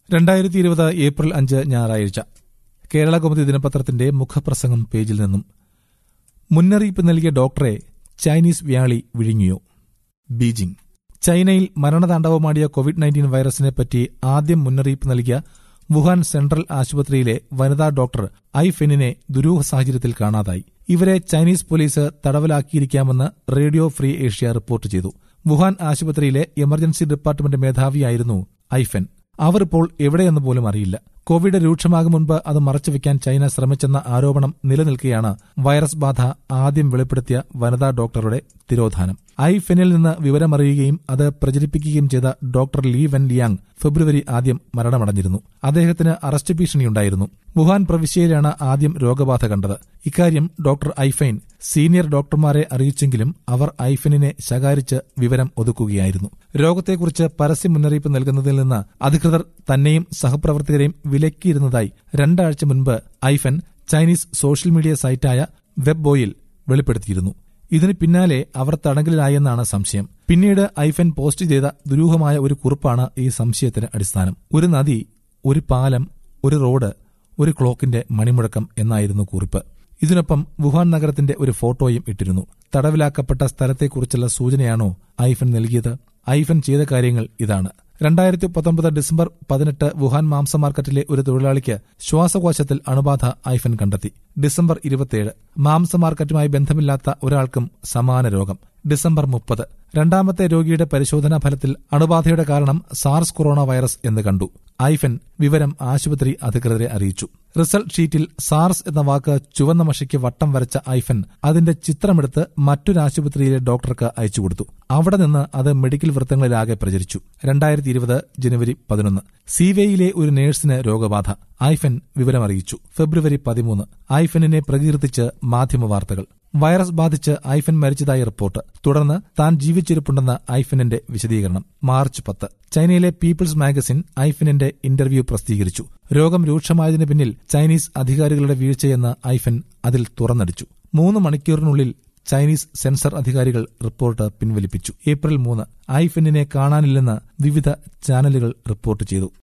രണ്ടായിരത്തി ഇരുപത് ഏപ്രിൽ അഞ്ച് ഞായറാഴ്ച കേരള കൗമുദി ദിനപത്രത്തിന്റെ മുഖപ്രസംഗം പേജിൽ നിന്നും മുന്നറിയിപ്പ് നൽകിയ ഡോക്ടറെ ചൈനീസ് വ്യാളി വിഴുങ്ങിയോ ബീജിംഗ് ചൈനയിൽ മരണതാണ്ഡവമാടിയ കോവിഡ് നയൻറ്റീൻ വൈറസിനെ പറ്റി ആദ്യം മുന്നറിയിപ്പ് നൽകിയ വുഹാൻ സെൻട്രൽ ആശുപത്രിയിലെ വനിതാ ഡോക്ടർ ഐ ഫെനിനെ ദുരൂഹ സാഹചര്യത്തിൽ കാണാതായി ഇവരെ ചൈനീസ് പോലീസ് തടവിലാക്കിയിരിക്കാമെന്ന് റേഡിയോ ഫ്രീ ഏഷ്യ റിപ്പോർട്ട് ചെയ്തു വുഹാൻ ആശുപത്രിയിലെ എമർജൻസി ഡിപ്പാർട്ട്മെന്റ് മേധാവിയായിരുന്നു ഐഫെൻ അവർ ഇപ്പോൾ എവിടെയെന്ന് പോലും അറിയില്ല കോവിഡ് രൂക്ഷമാകും മുൻപ് അത് മറച്ചുവെക്കാൻ ചൈന ശ്രമിച്ചെന്ന ആരോപണം നിലനിൽക്കെയാണ് വൈറസ് ബാധ ആദ്യം വെളിപ്പെടുത്തിയ വനിതാ ഡോക്ടറുടെ തിരോധാനം ഐ ഫെനിൽ നിന്ന് വിവരമറിയുകയും അത് പ്രചരിപ്പിക്കുകയും ചെയ്ത ഡോക്ടർ ലീ വെൻ ലിയാങ് ഫെബ്രുവരി ആദ്യം മരണമടഞ്ഞിരുന്നു അദ്ദേഹത്തിന് അറസ്റ്റ് ഭീഷണിയുണ്ടായിരുന്നു വുഹാൻ പ്രവിശ്യയിലാണ് ആദ്യം രോഗബാധ കണ്ടത് ഇക്കാര്യം ഡോക്ടർ ഐഫൈൻ സീനിയർ ഡോക്ടർമാരെ അറിയിച്ചെങ്കിലും അവർ ഐഫനിനെ ശകാരിച്ച് വിവരം ഒതുക്കുകയായിരുന്നു രോഗത്തെക്കുറിച്ച് പരസ്യ മുന്നറിയിപ്പ് നൽകുന്നതിൽ നിന്ന് അധികൃതർ തന്നെയും സഹപ്രവർത്തകരെയും വിലക്കിയിരുന്നതായി രണ്ടാഴ്ച മുൻപ് ഐഫൻ ചൈനീസ് സോഷ്യൽ മീഡിയ സൈറ്റായ വെബ് ബോയിൽ വെളിപ്പെടുത്തിയിരുന്നു ഇതിന് പിന്നാലെ അവർ തടങ്കലിലായെന്നാണ് സംശയം പിന്നീട് ഐഫൻ പോസ്റ്റ് ചെയ്ത ദുരൂഹമായ ഒരു കുറിപ്പാണ് ഈ സംശയത്തിന് അടിസ്ഥാനം ഒരു നദി ഒരു പാലം ഒരു റോഡ് ഒരു ക്ലോക്കിന്റെ മണിമുഴക്കം എന്നായിരുന്നു കുറിപ്പ് ഇതിനൊപ്പം വുഹാൻ നഗരത്തിന്റെ ഒരു ഫോട്ടോയും ഇട്ടിരുന്നു തടവിലാക്കപ്പെട്ട സ്ഥലത്തെക്കുറിച്ചുള്ള സൂചനയാണോ ഐഫൻ നൽകിയത് ഐഫൻ ചെയ്ത കാര്യങ്ങൾ ഇതാണ് രണ്ടായിരത്തി പത്തൊമ്പത് ഡിസംബർ പതിനെട്ട് വുഹാൻ മാംസ മാർക്കറ്റിലെ ഒരു തൊഴിലാളിക്ക് ശ്വാസകോശത്തിൽ അണുബാധ ഐഫൻ കണ്ടെത്തി ഡിസംബർ ഇരുപത്തിയേഴ് മാംസ മാർക്കറ്റുമായി ബന്ധമില്ലാത്ത ഒരാൾക്കും സമാന രോഗം ഡിസംബർ മുപ്പത് രണ്ടാമത്തെ രോഗിയുടെ പരിശോധനാ ഫലത്തിൽ അണുബാധയുടെ കാരണം സാർസ് കൊറോണ വൈറസ് എന്ന് കണ്ടു ഐഫൻ വിവരം ആശുപത്രി അധികൃതരെ അറിയിച്ചു റിസൾട്ട് ഷീറ്റിൽ സാർസ് എന്ന വാക്ക് ചുവന്ന മഷിക്ക് വട്ടം വരച്ച ഐഫൻ അതിന്റെ ചിത്രമെടുത്ത് മറ്റൊരു ആശുപത്രിയിലെ ഡോക്ടർക്ക് അയച്ചുകൊടുത്തു അവിടെ നിന്ന് അത് മെഡിക്കൽ വൃത്തങ്ങളിലാകെ പ്രചരിച്ചു രണ്ടായിരത്തി ഇരുപത് ജനുവരി പതിനൊന്ന് സീവേയിലെ ഒരു നഴ്സിന് രോഗബാധ ഐഫൻ വിവരമറിയിച്ചു ഫെബ്രുവരി പതിമൂന്ന് ഐഫനിനെ പ്രകീർത്തിച്ച് മാധ്യമവാർത്തകൾ വൈറസ് ബാധിച്ച് ഐഫൻ മരിച്ചതായി റിപ്പോർട്ട് തുടർന്ന് താൻ ജീവിച്ചിരിപ്പുണ്ടെന്ന ഐഫനിന്റെ വിശദീകരണം മാർച്ച് പത്ത് ചൈനയിലെ പീപ്പിൾസ് മാഗസിൻ ഐഫനിന്റെ ഇന്റർവ്യൂ പ്രസിദ്ധീകരിച്ചു രോഗം രൂക്ഷമായതിനു പിന്നിൽ ചൈനീസ് അധികാരികളുടെ വീഴ്ചയെന്ന് ഐഫൻ അതിൽ തുറന്നടിച്ചു മൂന്ന് മണിക്കൂറിനുള്ളിൽ ചൈനീസ് സെൻസർ അധികാരികൾ റിപ്പോർട്ട് പിൻവലിപ്പിച്ചു ഏപ്രിൽ മൂന്ന് ഐഫെന്നിനെ കാണാനില്ലെന്ന് വിവിധ ചാനലുകൾ റിപ്പോർട്ട് ചെയ്തു